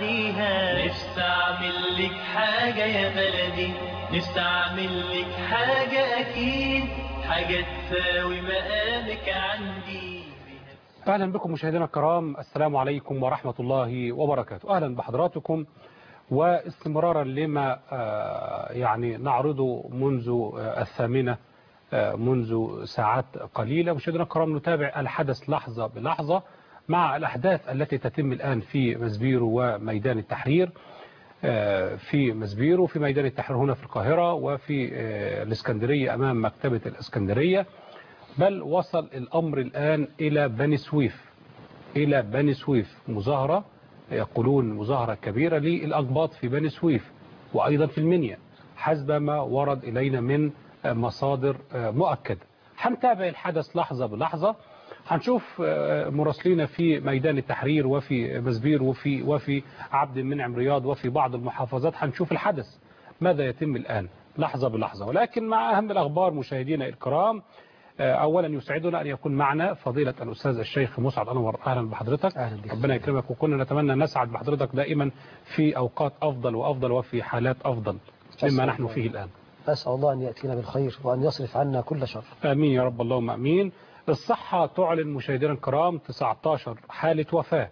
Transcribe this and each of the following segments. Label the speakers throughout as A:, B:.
A: أعديها نفسي أعمل لك حاجة يا بلدي نفسي أعمل لك حاجة أكيد حاجة تساوي مقامك عندي
B: أهلا بكم مشاهدينا الكرام السلام عليكم ورحمة الله وبركاته أهلا بحضراتكم واستمرارا لما آه، يعني نعرضه منذ آه، الثامنة آه، منذ ساعات قليلة مشاهدينا الكرام نتابع الحدث لحظة بلحظة مع الأحداث التي تتم الآن في مسبيرو وميدان التحرير آه، في مسبيرو وفي ميدان التحرير هنا في القاهرة وفي آه، الإسكندرية أمام مكتبة الإسكندرية بل وصل الأمر الآن إلى بني سويف إلى بني سويف مظاهرة يقولون مظاهرة كبيرة للأقباط في بني سويف وأيضا في المنيا حسب ما ورد إلينا من مصادر مؤكدة هنتابع الحدث لحظة بلحظة هنشوف مراسلين في ميدان التحرير وفي مسبير وفي وفي عبد المنعم رياض وفي بعض المحافظات هنشوف الحدث ماذا يتم الآن لحظة بلحظة ولكن مع أهم الأخبار مشاهدينا الكرام أولا يسعدنا أن يكون معنا فضيلة الأستاذ الشيخ مسعد أنور أهلا بحضرتك
C: أهلا بك.
B: ربنا يكرمك وكنا نتمنى نسعد بحضرتك دائما في أوقات أفضل وأفضل وفي حالات أفضل مما
C: أسأل
B: نحن
C: الله.
B: فيه الآن
C: أسأل الله أن يأتينا بالخير وأن يصرف عنا كل شر
B: آمين يا رب اللهم آمين الصحة تعلن مشاهدينا الكرام 19 حالة وفاة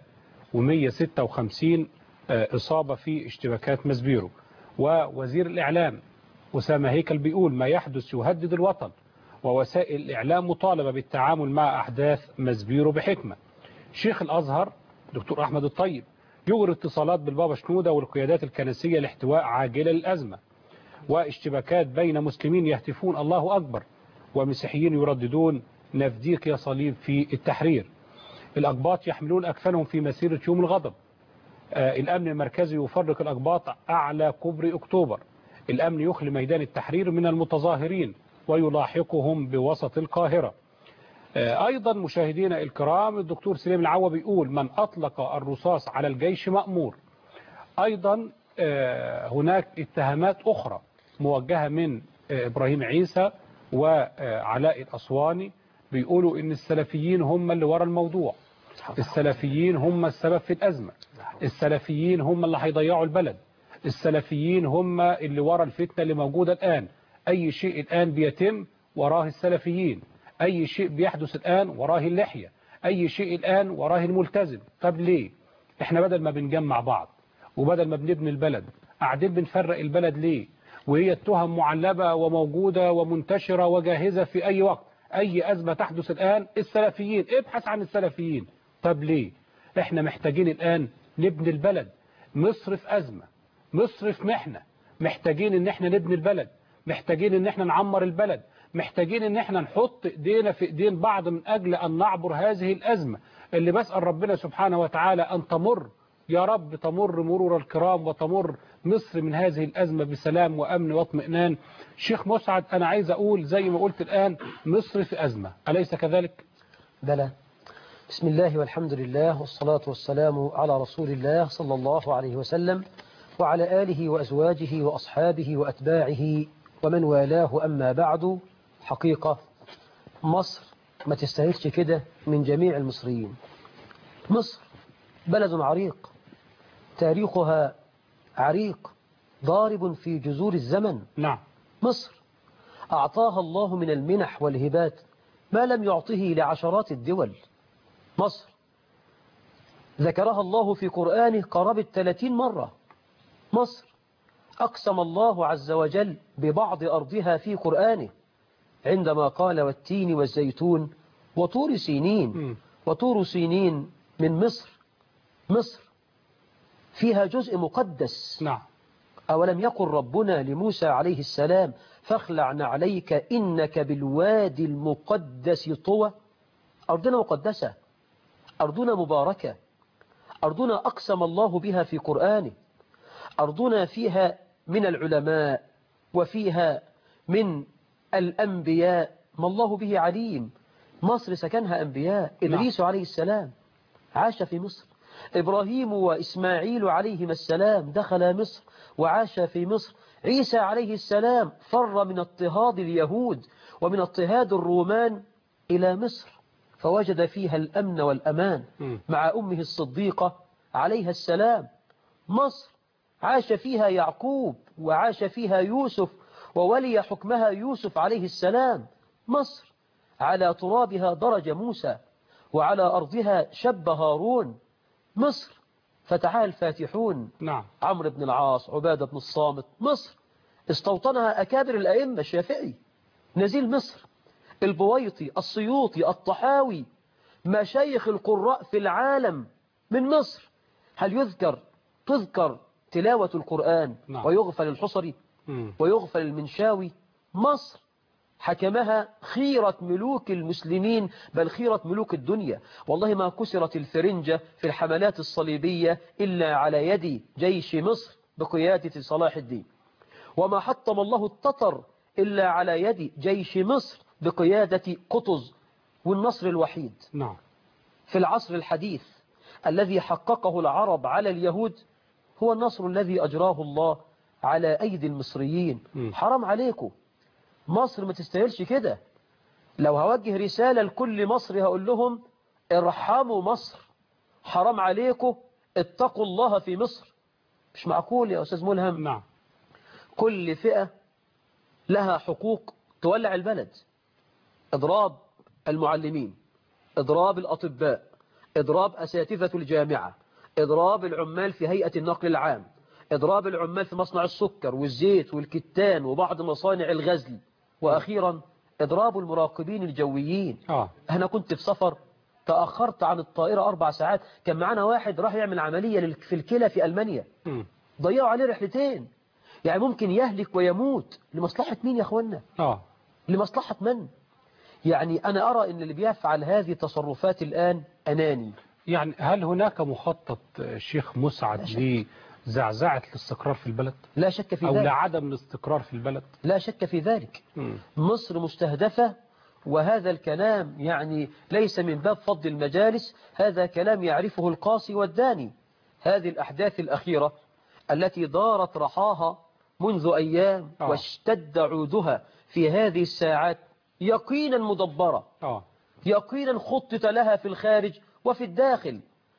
B: و156 إصابة في اشتباكات مسبيرو ووزير الإعلام أسامة هيكل بيقول ما يحدث يهدد الوطن ووسائل الإعلام مطالبة بالتعامل مع أحداث مسبيرو بحكمة شيخ الأزهر دكتور أحمد الطيب يجري اتصالات بالبابا شنودة والقيادات الكنسية لاحتواء عاجلة للأزمة واشتباكات بين مسلمين يهتفون الله أكبر ومسيحيين يرددون نفديك يا صليب في التحرير الأقباط يحملون أكفانهم في مسيرة يوم الغضب آه الأمن المركزي يفرق الأقباط أعلى كوبري أكتوبر الأمن يخلي ميدان التحرير من المتظاهرين ويلاحقهم بوسط القاهرة آه أيضا مشاهدينا الكرام الدكتور سليم العوا بيقول من أطلق الرصاص على الجيش مأمور أيضا آه هناك اتهامات أخرى موجهة من آه إبراهيم عيسى وعلاء الأسواني بيقولوا إن السلفيين هم اللي ورا الموضوع السلفيين هم السبب في الأزمة السلفيين هم اللي هيضيعوا البلد السلفيين هم اللي ورا الفتنة اللي موجودة الآن أي شيء الآن بيتم وراه السلفيين أي شيء بيحدث الآن وراه اللحية أي شيء الآن وراه الملتزم طب ليه احنا بدل ما بنجمع بعض وبدل ما بنبني البلد قاعدين بنفرق البلد ليه وهي التهم معلبة وموجودة ومنتشرة وجاهزة في أي وقت أي أزمة تحدث الآن السلفيين ابحث عن السلفيين طب ليه احنا محتاجين الآن نبني البلد مصر في أزمة مصر في محنة محتاجين ان احنا نبني البلد محتاجين ان احنا نعمر البلد محتاجين ان احنا نحط ايدينا في ايدين بعض من اجل ان نعبر هذه الازمة اللي بسأل ربنا سبحانه وتعالى ان تمر يا رب تمر مرور الكرام وتمر مصر من هذه الأزمة بسلام وأمن واطمئنان شيخ مسعد أنا عايز أقول زي ما قلت الآن مصر في أزمة أليس كذلك؟
C: بلى بسم الله والحمد لله والصلاة والسلام على رسول الله صلى الله عليه وسلم وعلى آله وأزواجه وأصحابه وأتباعه ومن والاه أما بعد حقيقة مصر ما تستاهلش كده من جميع المصريين مصر بلد عريق تاريخها عريق ضارب في جذور الزمن
B: نعم
C: مصر أعطاها الله من المنح والهبات ما لم يعطه لعشرات الدول مصر ذكرها الله في قرآنه قرابة 30 مرة مصر أقسم الله عز وجل ببعض أرضها في قرآنه عندما قال والتين والزيتون وطور سينين
B: م.
C: وطور سينين من مصر مصر فيها جزء مقدس
B: نعم
C: أولم يقل ربنا لموسى عليه السلام فاخلع نعليك إنك بالوادي المقدس طوى أرضنا مقدسة أرضنا مباركة أرضنا أقسم الله بها في قرآنه أرضنا فيها من العلماء وفيها من الأنبياء ما الله به عليم مصر سكنها أنبياء إدريس عليه السلام عاش في مصر إبراهيم وإسماعيل عليهما السلام دخل مصر وعاش في مصر عيسى عليه السلام فر من اضطهاد اليهود ومن اضطهاد الرومان إلى مصر فوجد فيها الأمن والأمان
B: م.
C: مع أمه الصديقة عليها السلام مصر عاش فيها يعقوب وعاش فيها يوسف وولي حكمها يوسف عليه السلام مصر على ترابها درج موسى وعلى أرضها شب هارون مصر فتحها الفاتحون
B: نعم
C: عمرو بن العاص عبادة بن الصامت مصر استوطنها أكابر الأئمة الشافعي نزيل مصر البويطي السيوطي الطحاوي مشايخ القراء في العالم من مصر هل يذكر تذكر تلاوة القرآن
B: نعم.
C: ويغفل الحصري
B: مم.
C: ويغفل المنشاوي مصر حكمها خيرة ملوك المسلمين بل خيرة ملوك الدنيا والله ما كسرت الفرنجة في الحملات الصليبية إلا على يد جيش مصر بقيادة صلاح الدين وما حطم الله التتر إلا على يد جيش مصر بقيادة قطز والنصر الوحيد
B: نعم
C: في العصر الحديث الذي حققه العرب على اليهود هو النصر الذي أجراه الله على أيدي المصريين
B: م.
C: حرام عليكم مصر ما تستاهلش كده لو هوجه رسالة لكل مصري هقول لهم ارحموا مصر حرام عليكم اتقوا الله في مصر مش معقول يا أستاذ ملهم
B: نعم
C: كل فئة لها حقوق تولع البلد إضراب المعلمين إضراب الأطباء إضراب أساتذة الجامعة إضراب العمال في هيئة النقل العام إضراب العمال في مصنع السكر والزيت والكتان وبعض مصانع الغزل وأخيرا إضراب المراقبين الجويين
B: اه
C: أنا كنت في سفر تأخرت عن الطائرة أربع ساعات كان معنا واحد راح يعمل عملية لل- في الكلى في ألمانيا
B: مم.
C: ضيعوا عليه رحلتين يعني ممكن يهلك ويموت لمصلحة مين يا أخوانا
B: اه
C: لمصلحة من يعني أنا أرى أن اللي بيفعل هذه التصرفات الآن أناني
B: يعني هل هناك مخطط آه، شيخ مسعد لزعزعة الاستقرار في البلد
C: لا شك في
B: أو
C: ذلك
B: لعدم الاستقرار في البلد
C: لا شك في ذلك
B: مم.
C: مصر مستهدفة وهذا الكلام يعني ليس من باب فض المجالس هذا كلام يعرفه القاصي والداني هذه الأحداث الأخيرة التي دارت رحاها منذ أيام
B: آه.
C: واشتد عودها في هذه الساعات يقينا مدبرة
B: اه
C: يقينا خطط لها في الخارج وفي الداخل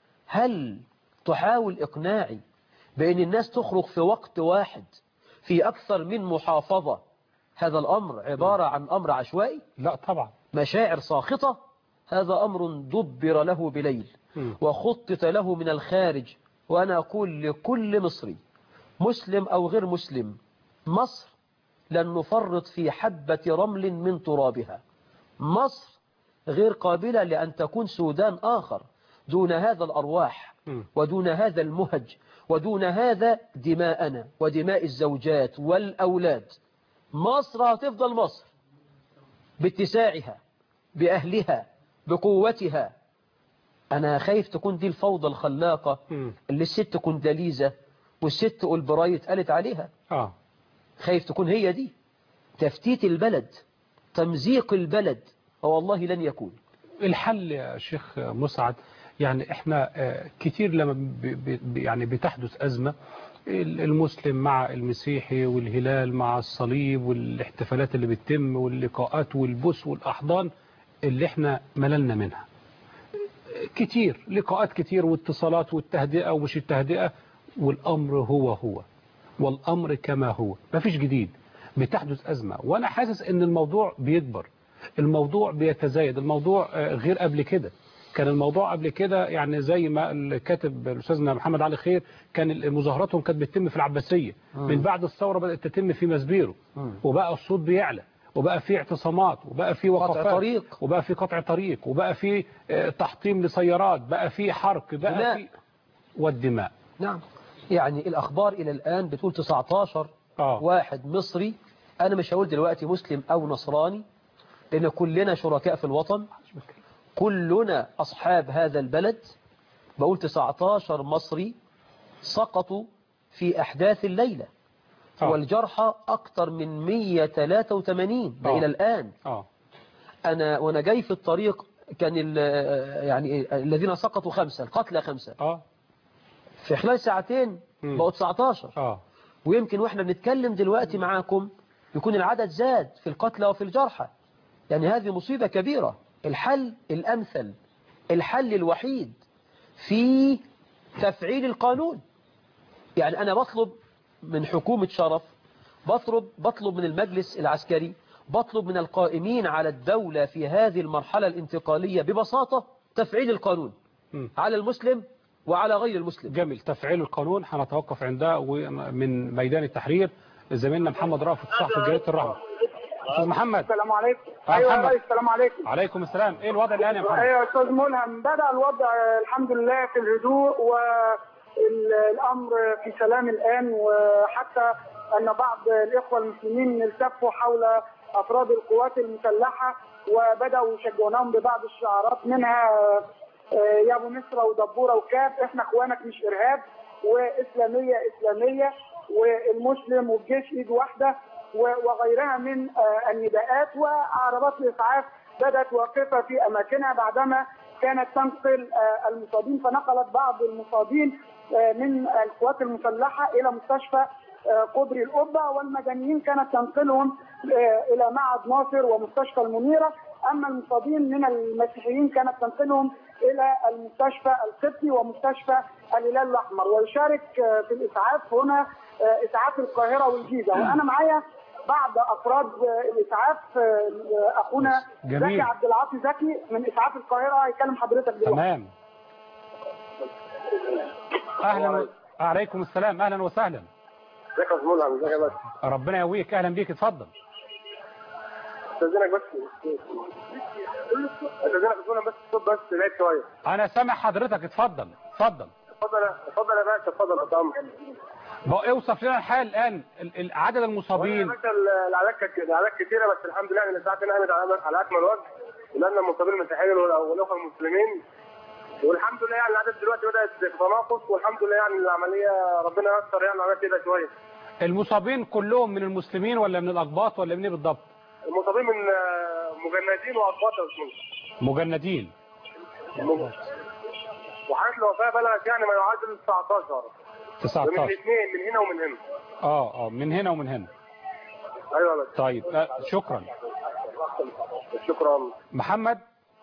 C: هل تحاول إقناعي بأن الناس تخرج في وقت واحد في أكثر من محافظة هذا الأمر عبارة عن أمر عشوائي
B: لا طبعا
C: مشاعر ساخطة هذا أمر دبر له بليل
B: مم.
C: وخطط له من الخارج وأنا أقول لكل مصري مسلم أو غير مسلم مصر لن نفرط في حبة رمل من ترابها مصر غير قابلة لأن تكون سودان آخر دون هذا الأرواح
B: مم.
C: ودون هذا المهج ودون هذا دماءنا ودماء الزوجات والأولاد مصر هتفضل مصر باتساعها بأهلها بقوتها أنا خايف تكون دي الفوضى الخلاقة
B: مم.
C: اللي الست كنداليزة والست أولبرايت قالت عليها
B: اه
C: خايف تكون هي دي تفتيت البلد تمزيق البلد والله لن يكون
B: الحل يا شيخ مسعد يعني احنا آه، كتير لما ب- ب- يعني بتحدث أزمة ال- المسلم مع المسيحي والهلال مع الصليب والاحتفالات اللي بتتم واللقاءات والبوس والأحضان اللي احنا مللنا منها كتير لقاءات كتير واتصالات والتهدئة ومش التهدئة والأمر هو هو والأمر كما هو مفيش جديد بتحدث أزمة وأنا حاسس أن الموضوع بيكبر الموضوع بيتزايد الموضوع آه، غير قبل كده كان الموضوع قبل كده يعني زي ما الكاتب الأستاذنا محمد علي خير كان مظاهراتهم كانت بتتم في العباسية من بعد الثورة بدأت تتم في مسبيرو وبقى الصوت بيعلى وبقى في اعتصامات وبقى في وقفات
C: طريق.
B: وبقى في قطع طريق وبقى في آه، تحطيم لسيارات بقى في حرق بقى
C: دماء.
B: في والدماء
C: نعم يعني الأخبار إلى الآن بتقول 19
B: آه.
C: واحد مصري أنا مش هقول دلوقتي مسلم أو نصراني لأن كلنا شركاء في الوطن كلنا أصحاب هذا البلد بقول 19 مصري سقطوا في أحداث الليلة
B: آه.
C: والجرحى أكثر من 183 ده
B: آه.
C: إلى الآن
B: اه
C: أنا وأنا جاي في الطريق كان ال- يعني الذين سقطوا خمسة القتلى خمسة
B: اه
C: في خلال ساعتين
B: مم.
C: بقوا 19
B: اه
C: ويمكن واحنا بنتكلم دلوقتي معاكم يكون العدد زاد في القتلى وفي الجرحى يعني هذه مصيبة كبيرة الحل الأمثل الحل الوحيد في تفعيل القانون يعني أنا بطلب من حكومة شرف بطلب, بطلب من المجلس العسكري بطلب من القائمين على الدولة في هذه المرحلة الانتقالية ببساطة تفعيل القانون
B: م.
C: على المسلم وعلى غير المسلم
B: جميل تفعيل القانون هنتوقف عندها ومن ميدان التحرير زميلنا محمد رافت صحفي جريدة الرحمة استاذ محمد
D: السلام عليكم
B: آه،
D: ايوه يا
B: محمد.
D: ريس السلام عليكم
B: عليكم السلام ايه الوضع الان يا محمد
D: ايوه يا استاذ ملهم بدا الوضع آه، الحمد لله في الهدوء والامر في سلام الان وحتى ان بعض الاخوه المسلمين التفوا حول افراد القوات المسلحه وبداوا يشجعونهم ببعض الشعارات منها آه، يا ابو نصره ودبوره وكاف احنا اخوانك مش ارهاب واسلاميه اسلاميه والمسلم والجيش ايد واحده و- وغيرها من آه، النداءات وعربات الاسعاف بدات واقفه في اماكنها بعدما كانت تنقل آه، المصابين فنقلت بعض المصابين آه، من القوات المسلحه الى مستشفى آه، كوبري القبه والمدنيين كانت تنقلهم آه، الى معهد ناصر ومستشفى المنيره اما المصابين من المسيحيين كانت تنقلهم الى المستشفى القبطي ومستشفى الهلال الاحمر ويشارك آه، في الاسعاف هنا آه، اسعاف القاهره والجيزه وانا معايا بعض افراد آه، الاسعاف آه، اخونا
B: جميل.
D: زكي عبد العاطي زكي من اسعاف القاهره هيكلم حضرتك دلوقتي
B: تمام اهلا عليكم السلام اهلا وسهلا
E: ازيك يا زميلي ازيك يا باشا
B: ربنا يقويك اهلا بيك اتفضل
E: استاذنك بس استاذنك بس بس الصوت بس بعيد شويه
B: انا سامع حضرتك اتفضل اتفضل
E: اتفضل اتفضل يا باشا اتفضل يا طعم
B: بقى اوصف لنا الحال الان ال- ال- عدد
E: يا
B: المصابين
E: باشا الاعداد كانت الاعداد كتيره بس الحمد لله ان الاسعاف هنا قامت على على اكمل وجه ولان المصابين المسيحيين وال- والاخوه المسلمين والحمد لله يعني العدد دلوقتي بدات في تناقص والحمد لله يعني العمليه ربنا ييسر يعني العمليه تبقى شويه
B: المصابين كلهم من المسلمين ولا من الاقباط ولا من ايه بالضبط
E: المصابين من آه، مجندين واقباط يا زميلي
B: مجندين
E: وحالات الوفاه بلغت يعني ما يعادل 19 من
B: 19
E: الاثنين من هنا ومن هنا
B: اه اه من هنا ومن هنا
E: ايوه يا باشا
B: طيب آه شكرا
E: شكرا
B: محمد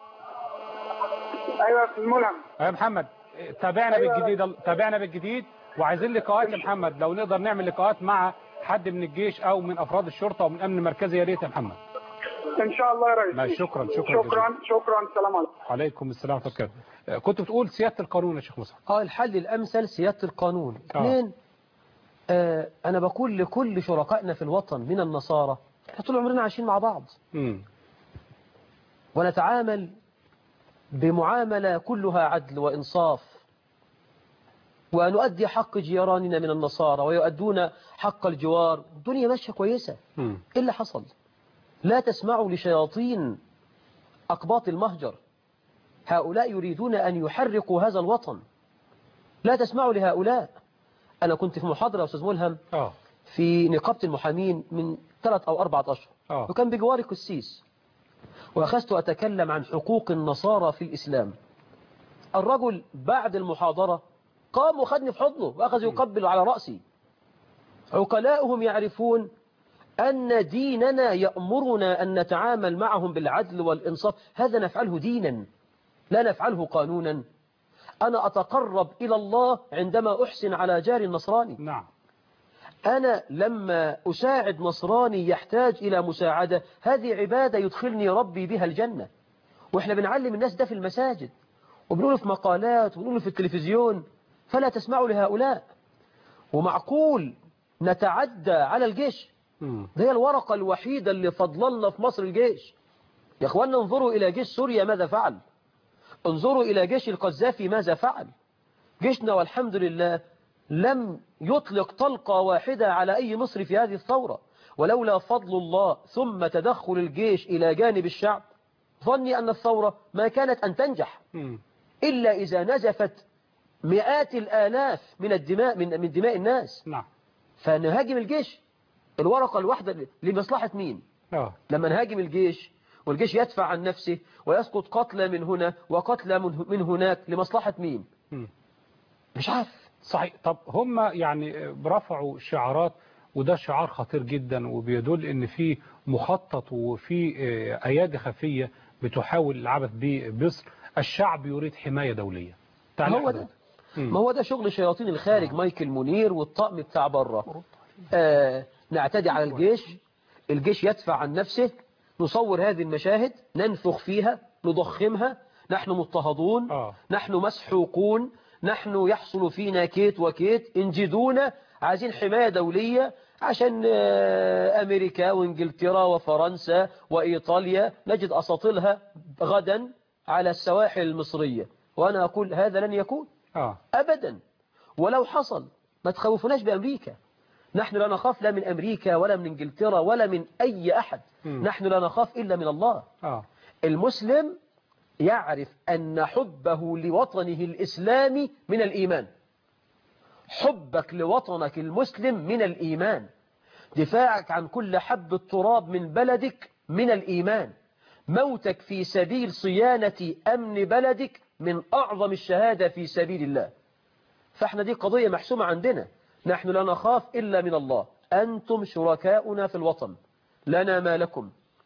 D: ايوه يا استاذ ملهم
B: يا محمد تابعنا
D: أيوة.
B: بالجديد تابعنا بالجديد وعايزين لقاءات يا محمد لو نقدر نعمل لقاءات مع حد من الجيش او من افراد الشرطه او من الامن المركزي يا ريت يا محمد
D: ان شاء الله يا ريس
B: ماشي، شكرا شكرا
D: شكرا شكرا السلام عليكم
B: عليكم السلام ورحمه الله وبركاته. آه، كنت بتقول سياده القانون يا شيخ مصعب
C: اه الحل الأمثل سيادة القانون
B: آه.
C: اثنين آه أنا بقول لكل شركائنا في الوطن من النصارى احنا طول عمرنا عايشين مع بعض
B: امم
C: ونتعامل بمعاملة كلها عدل وإنصاف ونؤدي حق جيراننا من النصارى ويؤدون حق الجوار الدنيا ماشية كويسة
B: امم
C: إيه اللي حصل لا تسمعوا لشياطين أقباط المهجر هؤلاء يريدون أن يحرقوا هذا الوطن لا تسمعوا لهؤلاء أنا كنت في محاضرة يا أستاذ ملهم
B: اه
C: في نقابة المحامين من ثلاث أو أربعة أشهر
B: اه
C: وكان بجواري قسيس وأخذت أتكلم عن حقوق النصارى في الإسلام الرجل بعد المحاضرة قام وخدني في حضنه وأخذ يقبل على رأسي عقلاؤهم يعرفون أن ديننا يأمرنا أن نتعامل معهم بالعدل والإنصاف هذا نفعله دينا لا نفعله قانونا أنا أتقرب إلى الله عندما أحسن على جاري النصراني
B: نعم
C: أنا لما أساعد نصراني يحتاج إلى مساعدة هذه عبادة يدخلني ربي بها الجنة وإحنا بنعلم الناس ده في المساجد وبنقوله في مقالات وبنقوله في التلفزيون فلا تسمعوا لهؤلاء ومعقول نتعدى على الجيش
B: امم
C: ده هي الورقة الوحيدة اللي فضلنا في مصر الجيش يا اخوانا انظروا إلى جيش سوريا ماذا فعل انظروا إلى جيش القذافي ماذا فعل جيشنا والحمد لله لم يطلق طلقة واحدة على أي مصري في هذه الثورة ولولا فضل الله ثم تدخل الجيش إلى جانب الشعب ظني أن الثورة ما كانت أن تنجح
B: امم
C: إلا إذا نزفت مئات الآلاف من الدماء من من دماء الناس
B: نعم
C: فنهاجم الجيش الورقة الواحدة لمصلحة مين
B: اه
C: لما نهاجم الجيش والجيش يدفع عن نفسه ويسقط قتلى من هنا وقتلى من من هناك لمصلحة مين
B: مم.
C: مش عارف
B: صحيح طب هم يعني رفعوا شعارات وده شعار خطير جدا وبيدل ان في مخطط وفي آه، ايادي خفيه بتحاول العبث بمصر الشعب يريد حمايه دوليه تعليق
C: هو ده
B: حضرتك.
C: ما هو ده شغل شياطين الخارج مايكل منير والطقم بتاع بره آه نعتدي على الجيش الجيش يدفع عن نفسه نصور هذه المشاهد ننفخ فيها نضخمها نحن مضطهدون
B: آه.
C: نحن مسحوقون نحن يحصل فينا كيت وكيت انجدونا عايزين حماية دولية عشان آه، أمريكا وإنجلترا وفرنسا وإيطاليا نجد أساطيلها غدا على السواحل المصرية وأنا أقول هذا لن يكون
B: اه
C: أبدا ولو حصل ما تخوفناش بأمريكا نحن لا نخاف لا من أمريكا ولا من إنجلترا ولا من أي أحد
B: مم.
C: نحن لا نخاف إلا من الله
B: اه
C: المسلم يعرف أن حبه لوطنه الإسلامي من الإيمان حبك لوطنك المسلم من الإيمان دفاعك عن كل حب التراب من بلدك من الإيمان موتك في سبيل صيانة أمن بلدك من أعظم الشهادة في سبيل الله فاحنا دي قضية محسومة عندنا نحن لا نخاف إلا من الله أنتم شركاؤنا في الوطن لنا ما لكم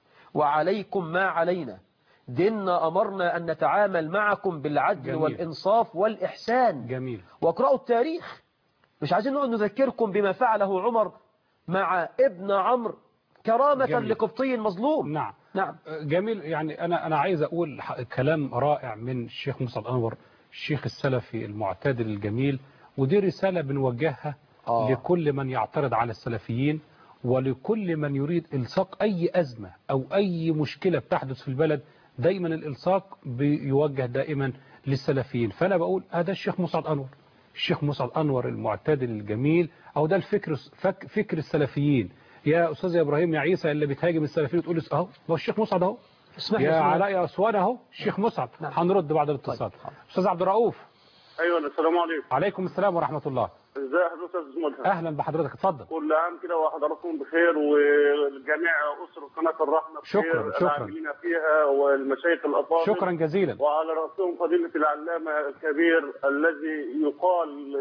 C: وعليكم ما علينا ديننا أمرنا أن نتعامل معكم بالعدل
B: جميل.
C: والإنصاف والإحسان
B: جميل
C: واقرأوا التاريخ مش عايزين نقعد نذكركم بما فعله عمر مع ابن عمرو كرامة
B: جميل.
C: لقبطي مظلوم
B: نعم
C: نعم
B: جميل يعني انا انا عايز اقول ح- كلام رائع من الشيخ موسى الانور الشيخ السلفي المعتدل الجميل ودي رساله بنوجهها
C: آه.
B: لكل من يعترض على السلفيين ولكل من يريد الصاق اي ازمه او اي مشكله بتحدث في البلد دايما الالصاق بيوجه دائما للسلفيين فانا بقول هذا الشيخ موسى الانور الشيخ موسى الانور المعتدل الجميل او ده الفكر فك فكر السلفيين يا استاذ يا ابراهيم يا عيسى اللي بتهاجم السلفيين وتقول اهو ما هو الشيخ مسعد اهو
C: اسمح لي
B: يا
C: اسمح لي.
B: علاء يا اسوان اهو الشيخ مسعد
C: نعم.
B: هنرد بعد الاتصال
C: طيب، حاضر.
B: استاذ عبد الرؤوف
E: ايوه السلام عليكم
B: عليكم السلام ورحمه الله
E: ازي حضرتك يا استاذ مدحت
B: اهلا بحضرتك اتفضل
E: كل عام كده وحضراتكم بخير والجميع اسره قناه الرحمه بخير
B: شكراً، شكراً.
E: العاملين فيها والمشايخ الافاضل
B: شكرا جزيلا
E: وعلى راسهم فضيله العلامه الكبير الذي يقال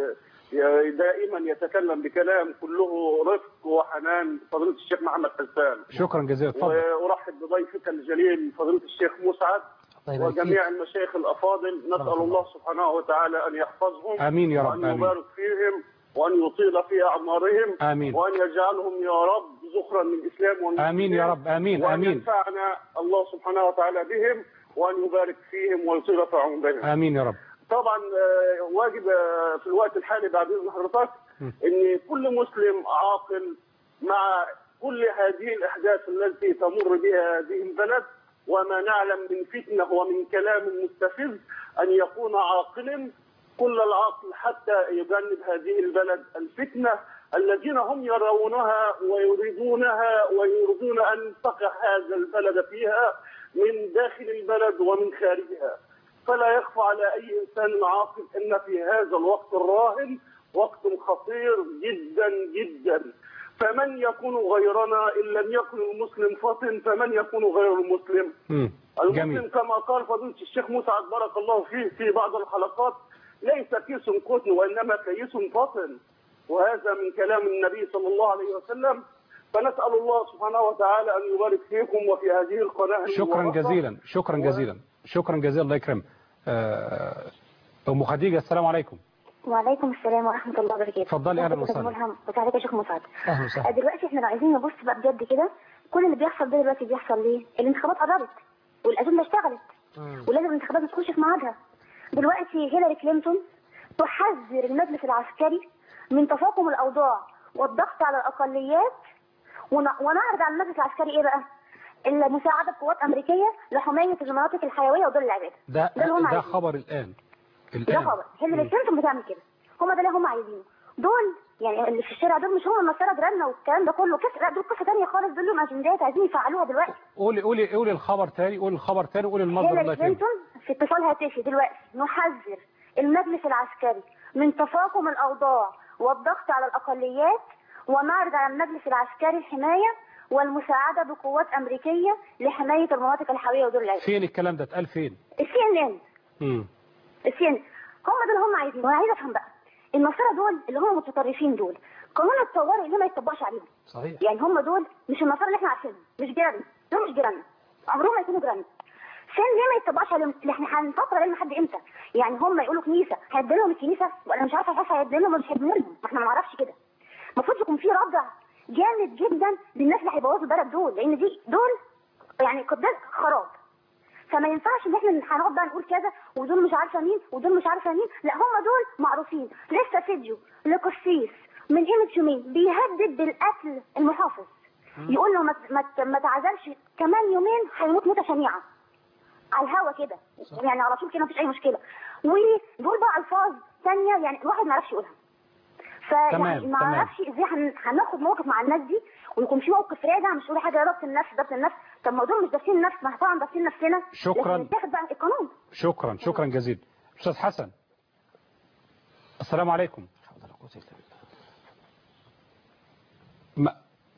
E: دائما يتكلم بكلام كله رفق وحنان فضيله الشيخ محمد حسان
B: شكرا جزيلا اتفضل
E: وارحب بضيفك الجليل فضيله الشيخ مسعد
C: الله يبارك فيك.
E: وجميع المشايخ الافاضل نسال
C: الله.
E: الله سبحانه وتعالى ان يحفظهم
B: آمين يا رب،
E: وان
B: آمين.
E: يبارك فيهم وان يطيل في اعمارهم
B: آمين.
E: وان يجعلهم يا رب ذخرا للاسلام والمسلمين
B: آمين يا رب، آمين،
E: وان
B: آمين.
E: ينفعنا الله سبحانه وتعالى بهم وان يبارك فيهم ويطيل في عمرهم
B: امين يا رب
E: طبعا آه، واجب آه، في الوقت الحالي بعد اذن حضرتك ان كل مسلم عاقل مع كل هذه الاحداث التي تمر بها هذه البلد وما نعلم من فتنه ومن كلام مستفز ان يكون عاقلا كل العقل حتى يجنب هذه البلد الفتنه الذين هم يرونها ويريدونها ويريدون ان تقع هذا البلد فيها من داخل البلد ومن خارجها فلا يخفى على أي إنسان عاقل أن في هذا الوقت الراهن وقت خطير جدا جدا فمن يكون غيرنا إن لم يكن المسلم فطن فمن يكون غير المسلم
B: مم.
E: المسلم
B: جميل
E: كما قال فضيلة الشيخ مسعد بارك الله فيه في بعض الحلقات ليس كيس قطن وإنما كيس فطن وهذا من كلام النبي صلى الله عليه وسلم فنسأل الله سبحانه وتعالى أن يبارك فيكم وفي هذه القناة
B: شكرا
E: المباركة.
B: جزيلا شكرا جزيلا شكرا جزيلا الله يكرم آه، ام خديجه السلام عليكم
F: وعليكم السلام ورحمة الله وبركاته
B: اتفضلي، أهلا
F: ازيك يا
B: وسهلا.
F: أستاذ ملهم؟ وتعالى يا شيخ مسعد
C: أهلا وسهلا
F: دلوقتي احنا لو عايزين نبص بقى بجد كده كل اللي بيحصل ده دلوقتي بيحصل ليه؟ الانتخابات قربت والأجندة اشتغلت ولازم الانتخابات ما تخش في ميعادها دلوقتي هيلاري كلينتون تحذر المجلس العسكري من تفاقم الأوضاع والضغط على الأقليات ون- ونعرض على المجلس العسكري إيه بقى؟ المساعدة بقوات أمريكية لحماية المناطق الحيوية ودول العباد
B: ده
F: ده اللي هم
B: ده
F: عايزينه.
B: خبر الان
F: ده
B: الان
F: خبر هيلاري كلينتون بتعمل كده هم ده اللي هم عايزينه دول يعني اللي في الشارع دول مش هم النصارى جيراننا والكلام ده كله كده لا دول قصه ثانيه خالص دول لهم اجندات عايزين يفعلوها دلوقتي
B: قولي قولي قولي الخبر تاني قولي الخبر تاني قولي المصدر الله
F: هيلاري
B: يكرمك
F: كلينتون في اتصال هاتفي دلوقتي نحذر المجلس العسكري من تفاقم الاوضاع والضغط على الاقليات ونعرض على المجلس العسكري الحمايه والمساعده بقوات امريكيه لحمايه المناطق الحيويه ودول العباد
B: فين الكلام ده اتقال فين
F: السي ان ان
B: مم.
F: السي ان هم دول هم عايزين وانا عايزه افهم بقى النصارى دول اللي هم المتطرفين دول قانون الطوارئ ليه ما يطبقش عليهم
C: صحيح
F: يعني هم دول مش النصارى اللي احنا عارفينهم مش جيراننا دول مش جيراننا عمرهم ما يكونوا جيراننا عشان ليه ما يتطبقش عليهم اللي احنا هنفكر عليهم لحد امتى يعني هم يقولوا كنيسه هيدي لهم الكنيسه ولا مش عارفه اساسا هيدي لهم ولا مش هيدي لهم ما احنا ما نعرفش كده المفروض يكون في ردع جامد جدا للناس اللي هيبوظوا البلد دول لان دي دول يعني قدام خراب فما ينفعش ان احنا هنقعد بقى نقول كذا ودول مش عارفه مين ودول مش عارفه مين لا هم دول معروفين لسه فيديو لقسيس من قيمه يومين بيهدد بالقتل المحافظ يقول له ما ما ما تعزلش كمان يومين هيموت موته شنيعه على الهوا كده يعني على طول كده مفيش اي مشكله ودول بقى الفاظ ثانيه يعني الواحد ما يعرفش يقولها فيعني
B: تمام،
F: ما
B: تمام.
F: اعرفش ازاي هن- هناخد موقف مع الناس دي ويكون في موقف راجع مش تقولي حاجه ضبط النفس ضبط النفس طب ما دول مش ضابطين النفس ما احنا طبعا ضابطين نفسنا
B: شكراً.
F: لكن نتاخد بقى القانون
B: شكرا شكرا جزيلا أستاذ حسن السلام عليكم ما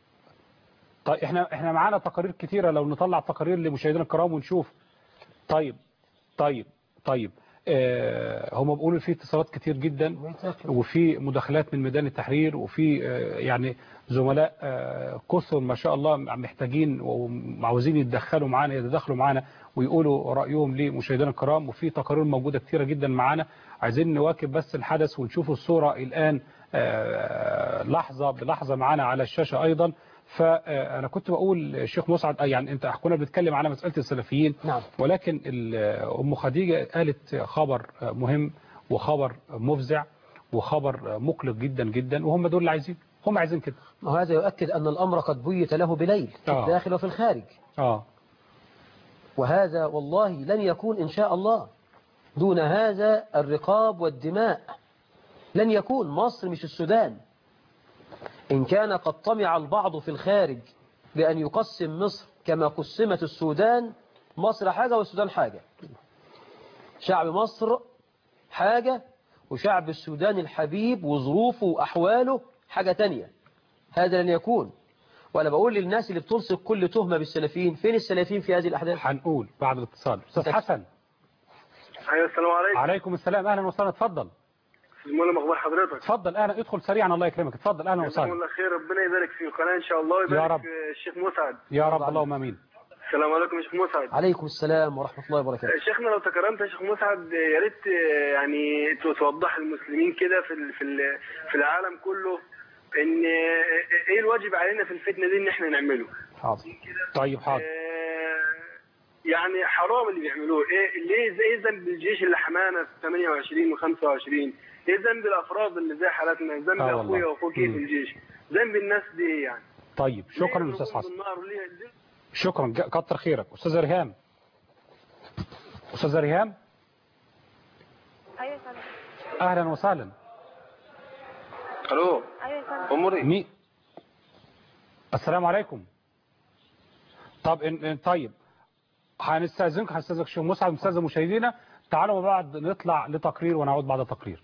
B: طيب احنا احنا معانا تقارير كتيرة لو نطلع تقارير لمشاهدينا الكرام ونشوف طيب طيب طيب آه هم بيقولوا في اتصالات كتير جدا وفي مداخلات من ميدان التحرير وفي آه يعني زملاء آه كثر ما شاء الله محتاجين وعاوزين يتدخلوا معانا يتدخلوا معانا ويقولوا رأيهم لمشاهدينا الكرام وفي تقارير موجودة كتيرة جدا معانا عايزين نواكب بس الحدث ونشوف الصورة الآن آه، لحظة بلحظة معانا على الشاشة أيضا فأنا كنت بقول شيخ مسعد آه، يعني أنت كنا بنتكلم على مسألة السلفيين
C: نعم.
B: ولكن ال- أم خديجة قالت خبر مهم وخبر مفزع وخبر مقلق جدا جدا وهم دول اللي عايزين هم عايزين كده
C: وهذا يؤكد أن الأمر قد بيت له بليل في
B: آه.
C: الداخل وفي الخارج
B: اه
C: وهذا والله لن يكون إن شاء الله دون هذا الرقاب والدماء لن يكون مصر مش السودان إن كان قد طمع البعض في الخارج بأن يقسم مصر كما قسمت السودان مصر حاجة والسودان حاجة شعب مصر حاجة وشعب السودان الحبيب وظروفه وأحواله حاجة تانية هذا لن يكون وأنا بقول للناس اللي بتلصق كل تهمة بالسلفيين فين السلفيين في هذه الأحداث
B: هنقول بعد الاتصال أستاذ حسن
E: ايوه السلام عليكم
B: عليكم السلام أهلا وسهلا اتفضل
E: المهم مخبار حضرتك
B: اتفضل أهلا ادخل سريعا الله يكرمك اتفضل أهلا
E: جزاكم
B: وسهلا
E: الله خير ربنا يبارك في القناه ان شاء الله ويبارك
B: يا رب.
E: في الشيخ مسعد
B: يا رب اللهم امين
E: السلام عليكم يا شيخ مسعد
C: عليكم السلام ورحمة الله وبركاته
E: شيخنا لو تكرمت يا شيخ مسعد يا ريت يعني توضح للمسلمين كده في ال- في ال- في العالم كله ان ايه الواجب علينا في الفتنه دي ان احنا نعمله
C: حاضر
B: طيب حاضر
E: آه، يعني حرام اللي بيعملوه ايه ليه ايه ذنب الجيش اللي حمانا في 28 و25 ايه ذنب الافراد اللي زي حالتنا ذنب
B: آه
E: اخويا
B: والله.
E: واخوك ايه في
B: مم.
E: الجيش ذنب الناس دي ايه يعني
B: طيب شكرا
E: ليه
B: أستاذ
E: يضربون
B: حسن
E: بالنار وليه ليه-
B: شكرا ج- كتر خيرك أستاذ ريهام أستاذ ريهام
G: ايوه سلام
B: أهلا وسهلا
E: الو
G: ايوه سلام
E: اموري
B: مي السلام عليكم طب إن إن طيب هنستأذنك هنستأذنك شيخ مسعد مستأذن مشاهدينا تعالوا مع بعض نطلع لتقرير ونعود بعد التقرير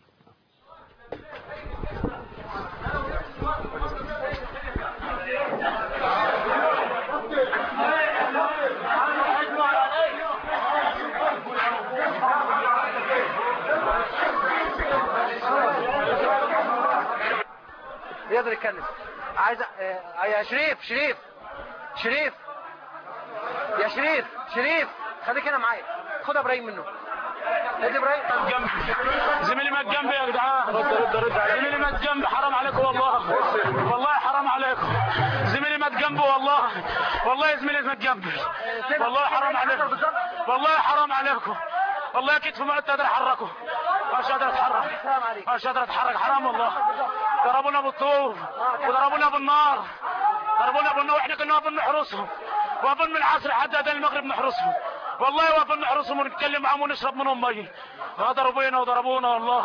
H: يقدر يتكلم عايز آه، يا شريف شريف شريف يا شريف شريف خليك هنا معايا خد ابراهيم منه ادي ابراهيم
I: زميلي ما جنبي يا جدعان رد رد رد زميلي ما جنبي حرام عليكم والله والله حرام عليكم زميلي ما جنبه والله والله يا زميلي ما جنبي والله حرام عليكم والله حرام عليكم والله كتفي ما قادر احركه مش قادر اتحرك مش قادر اتحرك حرام والله ضربونا بالطوب وضربونا بالنار ضربونا بالنار واحنا كنا واقفين نحرسهم واقفين من العصر لحد اذان المغرب نحرسهم والله واقفين نحرسهم ونتكلم معاهم ونشرب منهم ميه غدروا بينا وضربونا والله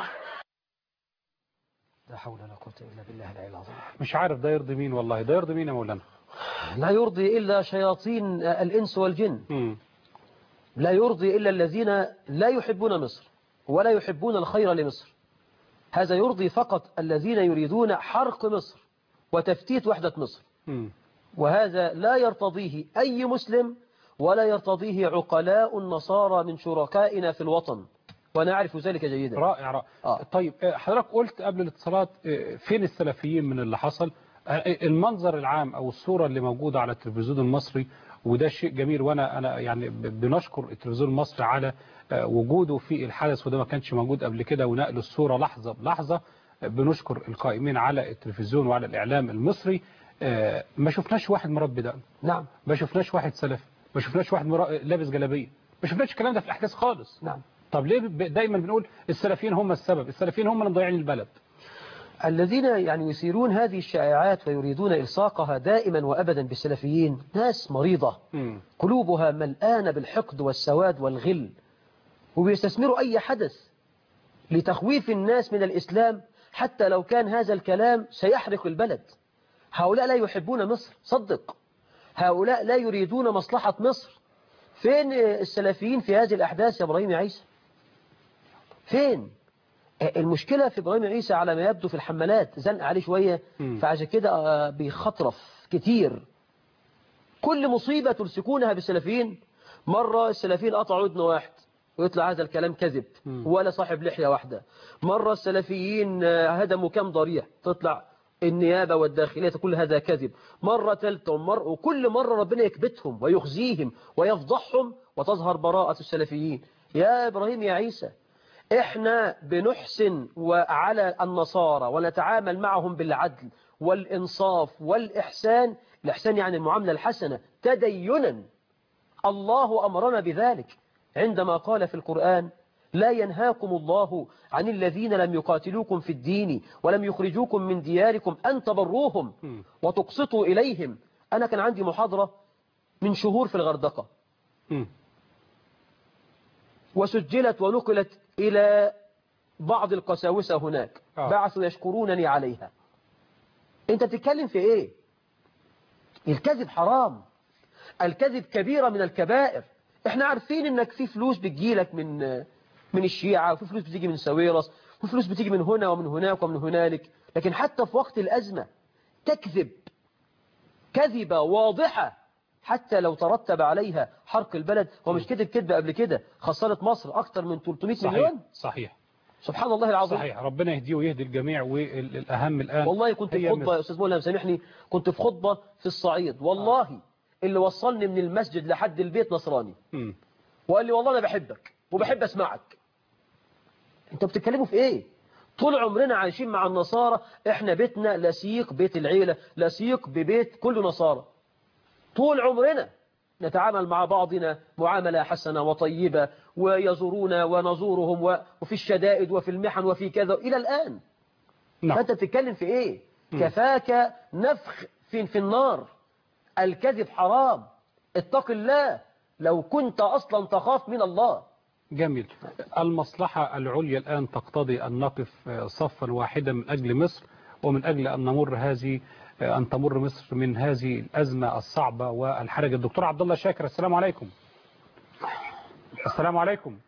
C: لا حول ولا قوة إلا بالله العلي العظيم
B: مش عارف ده يرضي مين والله ده يرضي مين يا مولانا
C: لا يرضي إلا شياطين الإنس والجن
B: مم.
C: لا يرضي إلا الذين لا يحبون مصر ولا يحبون الخير لمصر هذا يرضي فقط الذين يريدون حرق مصر وتفتيت وحدة مصر
B: مم.
C: وهذا لا يرتضيه أي مسلم ولا يرتضيه عقلاء النصارى من شركائنا في الوطن ونعرف ذلك جيدا
B: رائع رائع
C: آه.
B: طيب آه، حضرتك قلت قبل الاتصالات آه، فين السلفيين من اللي حصل آه، المنظر العام او الصورة اللي موجودة على التلفزيون المصري وده شيء جميل وانا انا يعني ب- بنشكر التلفزيون المصري على آه، وجوده في الحدث وده ما كانش موجود قبل كده ونقل الصوره لحظه بلحظه آه، بنشكر القائمين على التلفزيون وعلى الاعلام المصري آه، ما شفناش واحد مربي دقن
C: نعم
B: ما شفناش واحد سلفي ما شفناش واحد مرا... لابس جلابيه ما شفناش الكلام ده في الاحداث خالص
C: نعم
B: طب ليه ب- دايما بنقول السلفيين هم السبب السلفيين هم اللي مضيعين البلد
C: الذين يعني يثيرون هذه الشائعات ويريدون إلصاقها دائما وأبدا بالسلفيين ناس مريضة
B: مم.
C: قلوبها ملآنة بالحقد والسواد والغل وبيستثمروا أي حدث لتخويف الناس من الإسلام حتى لو كان هذا الكلام سيحرق البلد هؤلاء لا يحبون مصر صدق هؤلاء لا يريدون مصلحة مصر فين السلفيين في هذه الأحداث يا إبراهيم يا عيسى فين المشكلة في إبراهيم عيسى على ما يبدو في الحملات زنق عليه شوية
B: مم.
C: فعشان كده آه، بيخطرف كتير كل مصيبة تمسكونها بالسلفيين مرة السلفيين قطعوا ودن واحد ويطلع هذا الكلام كذب
B: مم.
C: ولا صاحب لحية واحدة مرة السلفيين آه، هدموا كم ضريح تطلع النيابة والداخلية كل هذا كذب مرة ثالثة ومرة وكل مرة ربنا يكبتهم ويخزيهم ويفضحهم وتظهر براءة السلفيين يا إبراهيم يا عيسى احنا بنحسن وعلى النصارى ونتعامل معهم بالعدل والإنصاف والإحسان الإحسان يعني المعاملة الحسنة تدينا الله أمرنا بذلك عندما قال في القرآن لا ينهاكم الله عن الذين لم يقاتلوكم في الدين ولم يخرجوكم من دياركم أن تبروهم
B: مم.
C: وتقسطوا إليهم أنا كان عندي محاضرة من شهور في الغردقة
B: مم.
C: وسجلت ونقلت إلى بعض القساوسة هناك
B: آه.
C: بعثوا يشكرونني عليها انت بتتكلم في ايه الكذب حرام الكذب كبيرة من الكبائر احنا عارفين انك في فلوس بتجيلك من من الشيعة وفي فلوس بتيجي من ساويرس وفي فلوس بتيجي من هنا ومن هناك ومن هنالك لكن حتى في وقت الأزمة تكذب كذبة واضحة حتى لو ترتب عليها حرق البلد هو مش كذب كذب قبل كده خسرت مصر أكثر من 300
B: صحيح
C: مليون
B: صحيح
C: سبحان الله العظيم
B: صحيح ربنا يهديه ويهدي الجميع والأهم الآن
C: والله كنت في
B: هي
C: خطبة يا
B: مصر.
C: أستاذ مولى سامحني كنت في خطبة في الصعيد والله اللي وصلني من المسجد لحد البيت نصراني
B: مم.
C: وقال لي والله أنا بحبك وبحب أسمعك أنتوا بتتكلموا في إيه طول عمرنا عايشين مع النصارى إحنا بيتنا لسيق بيت العيلة لسيق ببيت كل نصارى طول عمرنا نتعامل مع بعضنا معاملة حسنة وطيبة ويزورونا ونزورهم و- وفي الشدائد وفي المحن وفي كذا إلى الآن
B: نعم
C: فأنت بتتكلم في إيه
B: مم.
C: كفاك نفخ في, في النار الكذب حرام اتق الله لو كنت أصلا تخاف من الله
B: جميل المصلحة العليا الآن تقتضي أن نقف صفا واحدا من أجل مصر ومن أجل أن نمر هذه أن تمر مصر من هذه الأزمة الصعبة والحرجة الدكتور عبد الله شاكر السلام عليكم السلام عليكم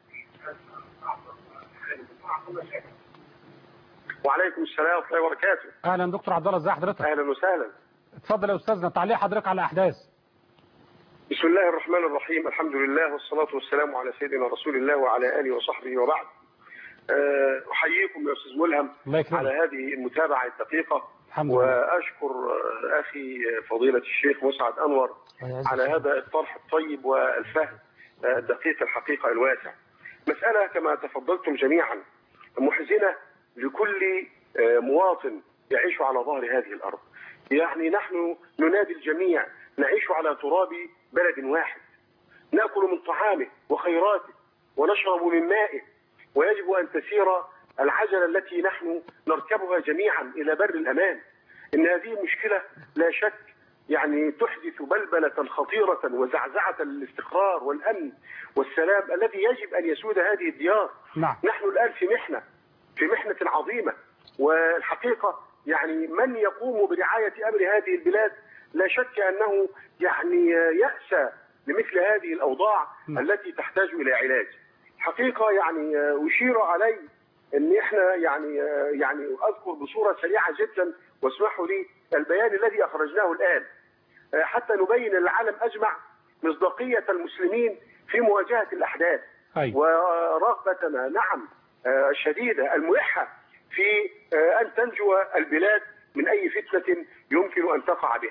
E: وعليكم السلام ورحمه الله وبركاته
B: أهلا دكتور عبد الله ازي حضرتك
E: اهلا وسهلا
B: اتفضل يا أستاذنا تعليق حضرتك على أحداث
E: بسم الله الرحمن الرحيم الحمد لله والصلاة والسلام على سيدنا رسول الله وعلى آله وصحبه وبعد أه، أحييكم يا أستاذ ملهم
B: الله يكرمك.
E: على هذه المتابعة الدقيقة
B: الحمد لله
E: وأشكر أه، أخي فضيلة الشيخ مسعد أنور على هذا الطرح الطيب والفهم أه، الدقيق الحقيقة الواسع مسألة كما تفضلتم جميعا محزنة لكل أه، مواطن يعيش على ظهر هذه الأرض يعني نحن ننادي الجميع نعيش على تراب بلد واحد نأكل من طعامه وخيراته ونشرب من مائه ويجب أن تسير العجلة التي نحن نركبها جميعا إلى بر الأمان إن هذه مشكلة لا شك يعني تحدث بلبلة خطيرة وزعزعة للاستقرار والأمن والسلام الذي يجب أن يسود هذه الديار
B: نعم
E: نحن الآن في محنة في محنة عظيمة والحقيقة يعني من يقوم برعاية أمر هذه البلاد لا شك أنه يعني يأسى لمثل هذه الأوضاع
B: نعم.
E: التي تحتاج إلى علاج حقيقة يعني أشير علي أن إحنا يعني يعني أذكر بصورة سريعة جدا واسمحوا لي البيان الذي أخرجناه الآن حتى نبين للعالم أجمع مصداقية المسلمين في مواجهة الأحداث
B: أي
E: ورغبتنا نعم آه، الشديدة الملحة في آه، أن تنجو البلاد من أي فتنة يمكن أن تقع بها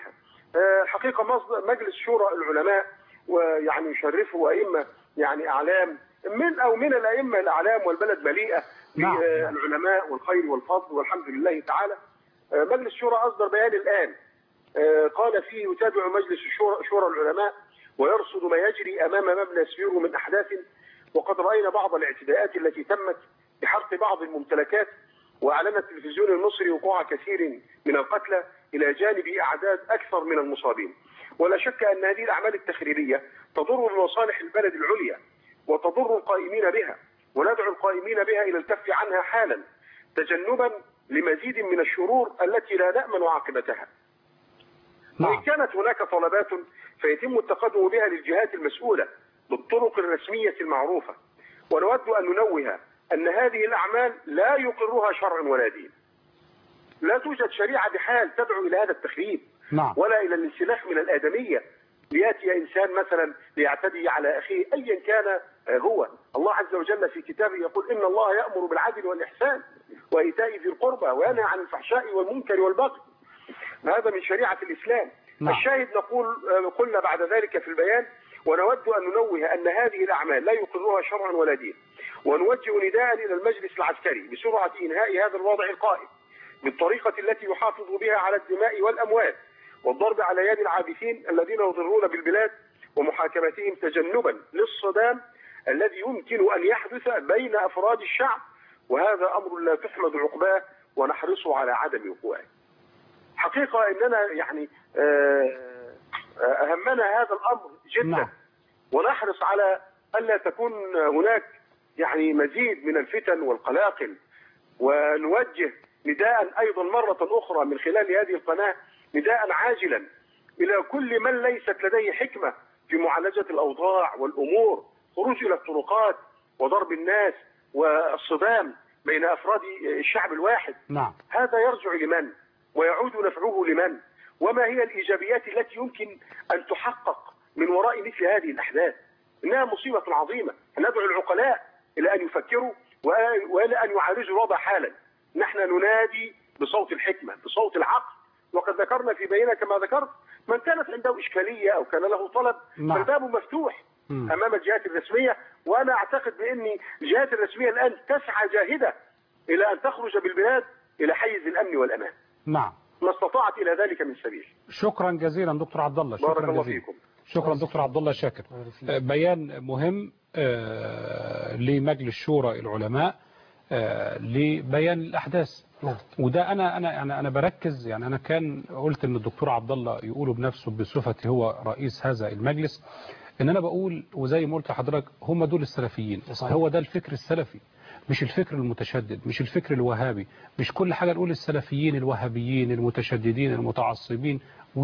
G: آه، حقيقة مصدر مجلس شورى العلماء ويعني يشرفه أئمة يعني أعلام من أو من الأئمة الأعلام والبلد مليئة
B: نعم.
G: بالعلماء والخير والفضل والحمد لله تعالى آه، مجلس الشورى أصدر بيان الآن آه، قال فيه يتابع مجلس الشورى شورى العلماء ويرصد ما يجري أمام مبنى سبيرو من أحداث وقد رأينا بعض الاعتداءات التي تمت بحرق بعض الممتلكات وأعلن التلفزيون المصري وقوع كثير من القتلى إلى جانب أعداد أكثر من المصابين ولا شك أن هذه الأعمال التخريبية تضر بمصالح البلد العليا وتضر القائمين بها وندعو القائمين بها إلى الكف عنها حالا تجنبا لمزيد من الشرور التي لا نأمن عاقبتها وإن
B: نعم
G: كانت هناك طلبات فيتم التقدم بها للجهات المسؤولة بالطرق الرسمية المعروفة ونود أن ننوه أن هذه الأعمال لا يقرها شرع ولا دين لا توجد شريعة بحال تدعو إلى هذا التخريب
B: نعم
G: ولا إلى الانسلاخ من الآدمية ليأتي إنسان مثلا ليعتدي على أخيه أيا كان هو الله عز وجل في كتابه يقول إن الله يأمر بالعدل والإحسان وإيتاء ذي القربى وينهى عن الفحشاء والمنكر والبغي هذا من شريعة الإسلام
B: نعم.
G: الشاهد نقول آه، قلنا بعد ذلك في البيان ونود أن ننوه أن هذه الأعمال لا يقرها شرع ولا دين ونوجه نداء إلى المجلس العسكري بسرعة إنهاء هذا الوضع القائم بالطريقة التي يحافظ بها على الدماء والأموال والضرب على يد العابثين الذين يضرون بالبلاد ومحاكمتهم تجنبا للصدام الذي يمكن أن يحدث بين أفراد الشعب وهذا أمر لا تحمد عقباه ونحرص على عدم وقوعه حقيقة أننا يعني آه، آه، أهمنا هذا الأمر جدا
B: نعم.
G: ونحرص على ألا تكون هناك يعني مزيد من الفتن والقلاقل ونوجه نداء أيضا مرة أخرى من خلال هذه القناة نداء عاجلا إلى كل من ليست لديه حكمة في معالجة الأوضاع والأمور خروج إلى الطرقات وضرب الناس والصدام بين أفراد الشعب الواحد
B: نعم
G: هذا يرجع لمن ويعود نفعه لمن وما هي الإيجابيات التي يمكن أن تحقق من وراء مثل هذه الأحداث إنها مصيبة عظيمة ندعو العقلاء إلى أن يفكروا وإلى- وإلى أن يعالجوا الوضع حالا نحن ننادي بصوت الحكمة بصوت العقل وقد ذكرنا في بيننا كما ذكرت من كانت عنده إشكالية أو كان له طلب
B: نعم.
G: فالباب مفتوح
B: مم.
G: أمام الجهات الرسمية وأنا أعتقد بأن الجهات الرسمية الآن تسعى جاهدة إلى أن تخرج بالبلاد إلى حيز الأمن والأمان
B: نعم
G: ما استطاعت إلى ذلك من سبيل
B: شكرا جزيلا دكتور عبد الله
G: بارك
B: شكرا
G: الله
B: جزيلا
G: فيكم
B: شكرا دكتور عبد الله شاكر آه، بيان مهم آه، لمجلس شورى العلماء آه، لبيان الاحداث
C: نعم.
B: وده انا انا انا انا بركز يعني انا كان قلت ان الدكتور عبد الله يقوله بنفسه بصفته هو رئيس هذا المجلس ان انا بقول وزي ما قلت لحضرتك هم دول السلفيين
C: صحيح.
B: هو ده الفكر السلفي مش الفكر المتشدد مش الفكر الوهابي مش كل حاجة نقول السلفيين الوهابيين المتشددين المتعصبين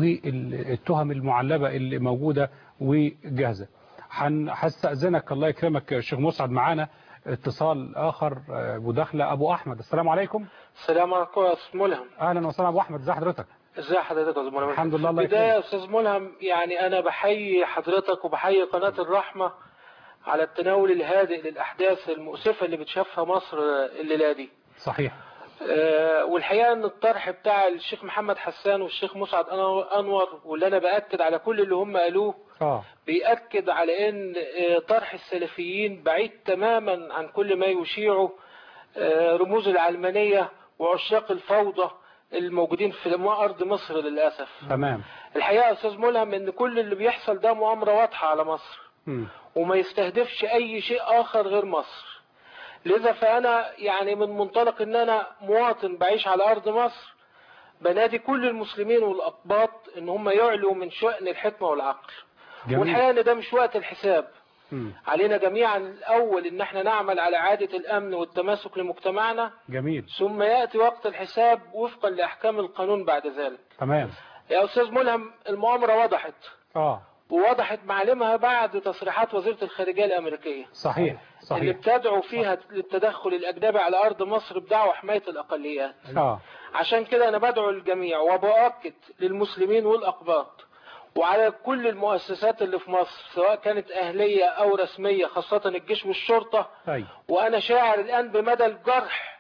B: والتهم المعلبة اللي موجودة وجاهزة هن- هستأذنك الله يكرمك يا شيخ مسعد معانا اتصال آخر آه، مداخلة أبو أحمد السلام عليكم
J: السلام عليكم يا استاذ ملهم
B: أهلا وسهلا أبو أحمد ازي حضرتك
J: ازي حضرتك يا استاذ ملهم
B: الحمد لله،
J: في
B: الله
J: البدايه
B: يكرمك.
J: يا استاذ ملهم يعني انا بحيي حضرتك وبحيي قناه الرحمه على التناول الهادئ للاحداث المؤسفه اللي بتشافها مصر الليله دي
B: صحيح
J: آه، والحقيقه ان الطرح بتاع الشيخ محمد حسان والشيخ مسعد أنور- انور واللي انا باكد على كل اللي هم قالوه
B: اه
J: بيأكد على ان آه، طرح السلفيين بعيد تماما عن كل ما يشيعه آه، رموز العلمانية وعشاق الفوضى الموجودين في أرض مصر للأسف
B: تمام
J: الحقيقة يا أستاذ ملهم ان كل اللي بيحصل ده مؤامرة واضحة على مصر
B: مم.
J: وما يستهدفش أي شيء آخر غير مصر لذا فأنا يعني من منطلق ان أنا مواطن بعيش على أرض مصر بنادي كل المسلمين والأقباط ان هم يعلوا من شأن الحكمة والعقل
B: جميل
J: والحقيقة ان ده مش وقت الحساب
B: مم.
J: علينا جميعا الأول ان احنا نعمل على عادة الأمن والتماسك لمجتمعنا
B: جميل
J: ثم يأتي وقت الحساب وفقا لأحكام القانون بعد ذلك
B: تمام
J: يا أستاذ ملهم المؤامرة وضحت
B: اه
J: ووضحت معالمها بعد تصريحات وزيرة الخارجية الأمريكية
B: صحيح
J: اللي
B: صحيح
J: بتدعو فيها للتدخل الأجنبي على أرض مصر بدعوى حماية الأقليات
B: اه
J: عشان كده أنا بدعو الجميع وبأكد للمسلمين والأقباط وعلى كل المؤسسات اللي في مصر سواء كانت أهلية أو رسمية خاصة الجيش والشرطة
B: ايوه
J: وأنا شاعر الآن بمدى الجرح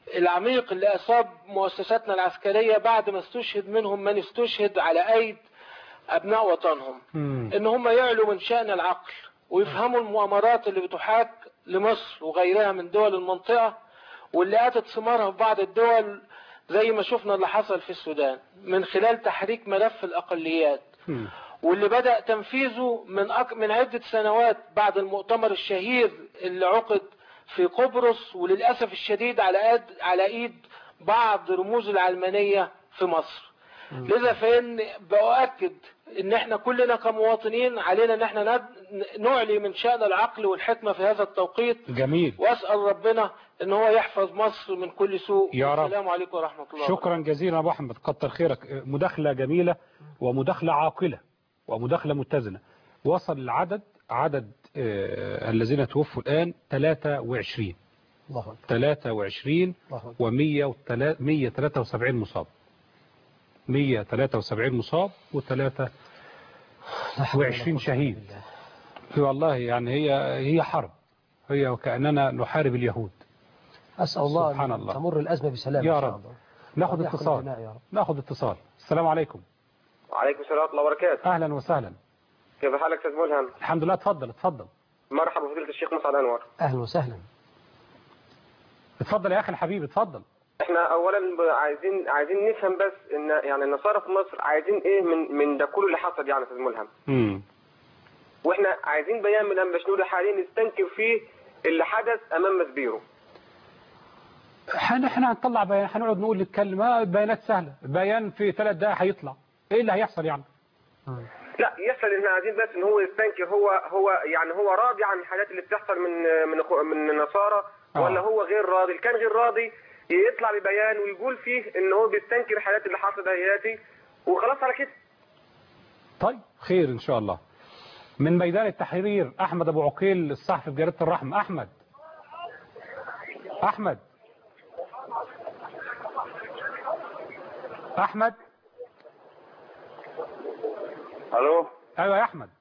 J: العميق اللي أصاب مؤسساتنا العسكرية بعد ما استشهد منهم من استشهد على أيد أبناء وطنهم
B: مم.
J: ان هم يعلوا من شأن العقل ويفهموا المؤامرات اللي بتحاك لمصر وغيرها من دول المنطقة واللي اتت ثمارها في بعض الدول زي ما شفنا اللي حصل في السودان من خلال تحريك ملف الأقليات
B: مم.
J: واللي بدأ تنفيذه من أك... من عدة سنوات بعد المؤتمر الشهير اللي عقد في قبرص وللأسف الشديد على قد... على إيد بعض رموز العلمانية في مصر لذا فإن بأؤكد إن إحنا كلنا كمواطنين علينا إن إحنا ند... نعلي من شأن العقل والحكمة في هذا التوقيت
B: جميل
J: وأسأل ربنا إن هو يحفظ مصر من كل سوء
B: يا رب.
J: السلام عليكم ورحمة الله
B: شكرا جزيلا ابو احمد كتر خيرك مداخله جميله ومداخله عاقله ومداخله متزنه وصل العدد عدد آه، الذين توفوا الان 23
C: الله أكبر
B: 23
C: الله
B: و 173 مصاب 173 مصاب و23 شهيد في والله يعني هي هي حرب هي وكأننا نحارب اليهود
C: أسأل الله
B: سبحان
C: أن
B: الله.
C: تمر الأزمة بسلام
B: يا
C: إن شاء
B: رب.
C: الله.
B: ناخد
C: رب يحفظ
B: اتصال
C: الجميع يا رب.
B: ناخد اتصال السلام عليكم
E: وعليكم السلام ورحمه الله وبركاته
B: اهلا وسهلا
E: كيف حالك استاذ ملهم
B: الحمد لله اتفضل اتفضل
E: مرحبا فضيله الشيخ مسعد انور
C: أهلا وسهلا
B: اتفضل يا اخي الحبيب اتفضل
E: احنا اولا ب- عايزين عايزين نفهم بس ان يعني النصارى في مصر عايزين ايه من من ده كله اللي حصل يعني يا استاذ ملهم
B: امم
E: واحنا عايزين بيان من انبا شنودة حاليا نستنكر فيه اللي حدث امام مسبيرو
B: احنا احنا هنطلع بيان هنقعد نقول نتكلم آه، بيانات سهله بيان في ثلاث دقائق هيطلع ايه اللي هيحصل يعني
E: لا يحصل احنا عايزين بس ان هو يستنكر هو هو يعني هو راضي عن الحاجات اللي بتحصل من من أخو- من النصارى
B: آه.
E: ولا هو غير راضي اللي كان غير راضي يطلع ببيان ويقول فيه ان هو بيستنكر الحاجات اللي حصلت دياتي وخلاص على كده
B: طيب خير ان شاء الله من ميدان التحرير احمد ابو عقيل الصحفي في جريده الرحمه احمد احمد احمد
K: الو
B: ايوه يا احمد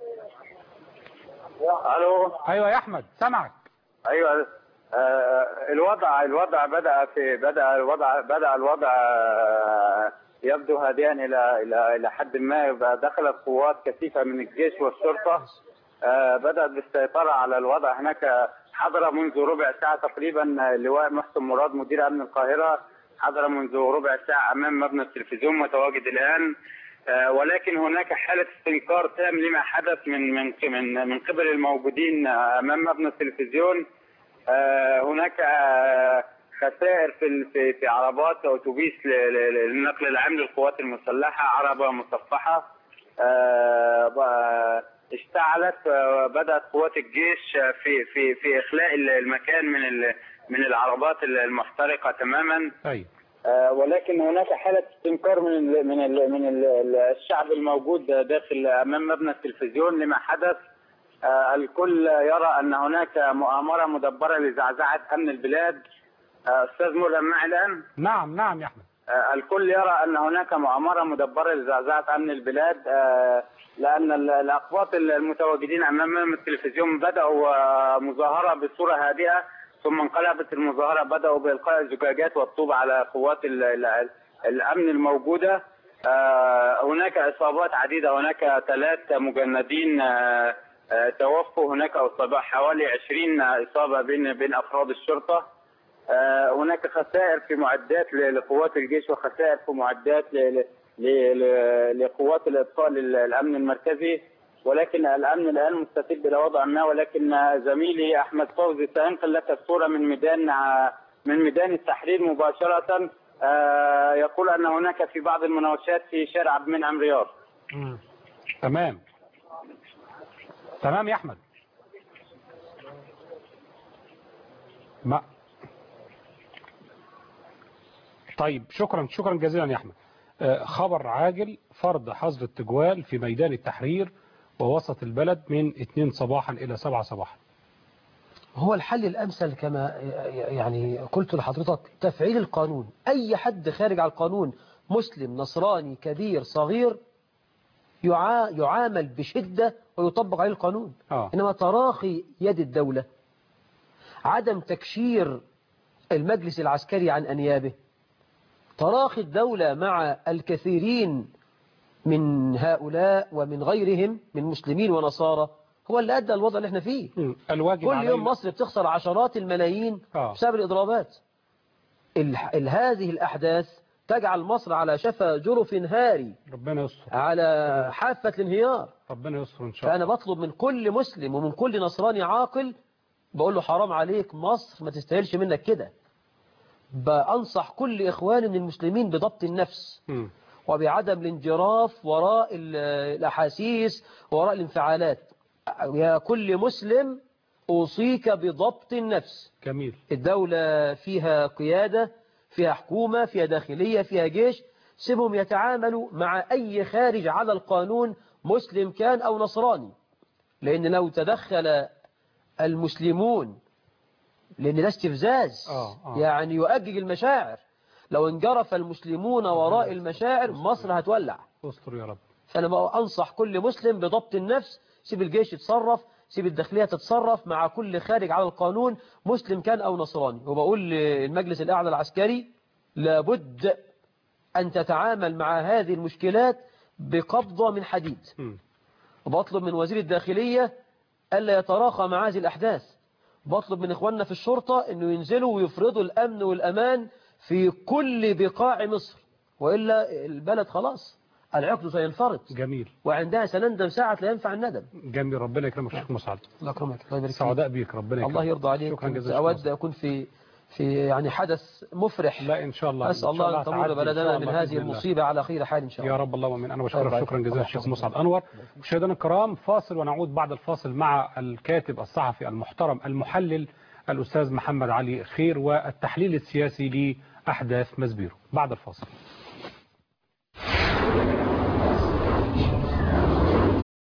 K: الو
B: ايوه يا احمد سامعك
K: ايوه آه الوضع الوضع بدا في بدا الوضع بدا الوضع آه، يبدو هادئا الى الى الى حد ما يبقى دخلت قوات كثيفه من الجيش والشرطه آه، بدات بالسيطره على الوضع هناك حضر منذ ربع ساعه تقريبا اللواء محسن مراد مدير امن القاهره حضر منذ ربع ساعه امام مبنى التلفزيون متواجد الان آه، ولكن هناك حالة استنكار تام لما حدث من من من من قبل الموجودين آه، أمام مبنى التلفزيون آه، هناك آه، خسائر في ال- في في عربات أتوبيس ل- ل- للنقل العام للقوات المسلحة عربة مصفحة آه، ب- اشتعلت آه، بدأت قوات الجيش آه، في في في إخلاء المكان من ال- من العربات المحترقة تماما
B: ايوه
K: آه، ولكن هناك حالة استنكار من ال من ال من ال الشعب الموجود داخل أمام مبنى التلفزيون لما حدث آه، الكل يرى أن هناك مؤامرة مدبرة لزعزعة أمن البلاد آه، أستاذ ملهم معي الآن
B: نعم نعم يا احمد
K: آه، الكل يرى أن هناك مؤامرة مدبرة لزعزعة أمن البلاد آه، لأن ال- الأقباط المتواجدين أمام مبنى التلفزيون بدأوا آه، مظاهرة بصورة هادئة ثم انقلبت المظاهرة بدأوا بإلقاء الزجاجات والطوب على قوات ال- ال- الأمن الموجودة آه، هناك إصابات عديدة هناك ثلاث مجندين آه، آه، توفوا هناك أصابة حوالي 20 إصابة بين بين أفراد الشرطة آه، هناك خسائر في معدات ل- لقوات الجيش وخسائر في معدات ل- ل- ل- لقوات الإبطال لل- الأمن المركزي ولكن الأمن الآن مستتب إلى وضع ما ولكن زميلي أحمد فوزي سينقل لك الصورة من ميدان ع- من ميدان التحرير مباشرة آه، يقول أن هناك في بعض المناوشات في شارع عبد المنعم رياض
B: تمام تمام يا احمد ما طيب شكرا شكرا جزيلا يا احمد آه، خبر عاجل فرض حظر التجوال في ميدان التحرير ووسط البلد من 2 صباحا الى 7 صباحا
C: هو الحل الأمثل كما يعني قلت لحضرتك تفعيل القانون أي حد خارج على القانون مسلم نصراني كبير صغير يعا يعامل بشدة ويطبق عليه القانون
B: آه.
C: إنما تراخي يد الدولة عدم تكشير المجلس العسكري عن أنيابه تراخي الدولة مع الكثيرين من هؤلاء ومن غيرهم من مسلمين ونصارى هو اللي أدى الوضع اللي احنا فيه
B: الواجب
C: كل
B: علينا.
C: يوم مصر بتخسر عشرات الملايين
B: آه.
C: بسبب الإضرابات ال- ال- هذه الأحداث تجعل مصر على شفا جرف هاري
B: ربنا يستر
C: على حافة الانهيار
B: ربنا يستر ان شاء الله
C: فأنا بطلب من كل مسلم ومن كل نصراني عاقل بقول له حرام عليك مصر ما تستاهلش منك كده بأنصح كل إخواني من المسلمين بضبط النفس
B: مم.
C: وبعدم الانجراف وراء ال- الأحاسيس وراء الانفعالات يا كل مسلم أوصيك بضبط النفس
B: جميل
C: الدولة فيها قيادة فيها حكومة فيها داخلية فيها جيش سيبهم يتعاملوا مع أي خارج على القانون مسلم كان أو نصراني لأن لو تدخل المسلمون لأن ده استفزاز
B: آه، آه.
C: يعني يؤجج المشاعر لو انجرف المسلمون وراء المشاعر مصر هتولع
B: استر يا رب
C: فأنا بقى أنصح كل مسلم بضبط النفس سيب الجيش يتصرف سيب الداخلية تتصرف مع كل خارج على القانون مسلم كان أو نصراني وبقول للمجلس الأعلى العسكري لابد أن تتعامل مع هذه المشكلات بقبضة من حديد
B: مم.
C: وبطلب من وزير الداخلية ألا يتراخى مع هذه الأحداث بطلب من إخواننا في الشرطة أنه ينزلوا ويفرضوا الأمن والأمان في كل بقاع مصر وإلا البلد خلاص العقد سينفرط
B: جميل
C: وعندها سنندم ساعة لا ينفع الندم
B: جميل ربنا يكرمك شيخ مسعد
C: الله يكرمك الله يبارك فيك.
B: سعداء بيك ربنا يكرمك
C: الله يرضى عليك
B: شكرا
C: كنت
B: جزيلا
C: أود أكون في في يعني حدث مفرح
B: لا ان شاء الله
C: أسأل
B: إن شاء
C: الله أن تمر
B: تعدي إن شاء
C: بلدنا من
B: الله
C: هذه
B: بإذن الله.
C: المصيبة على خير حال إن شاء الله
B: يا رب اللهم امين انا
C: الله
B: بشكرك
C: يبارك
B: شكرا
C: فيك.
B: جزيلا
C: الله
B: الشيخ
C: يحفظك.
B: مسعد انور مشاهدينا الكرام فاصل ونعود بعد الفاصل مع الكاتب الصحفي المحترم المحلل الاستاذ محمد علي خير والتحليل السياسي لاحداث مزبيرو بعد الفاصل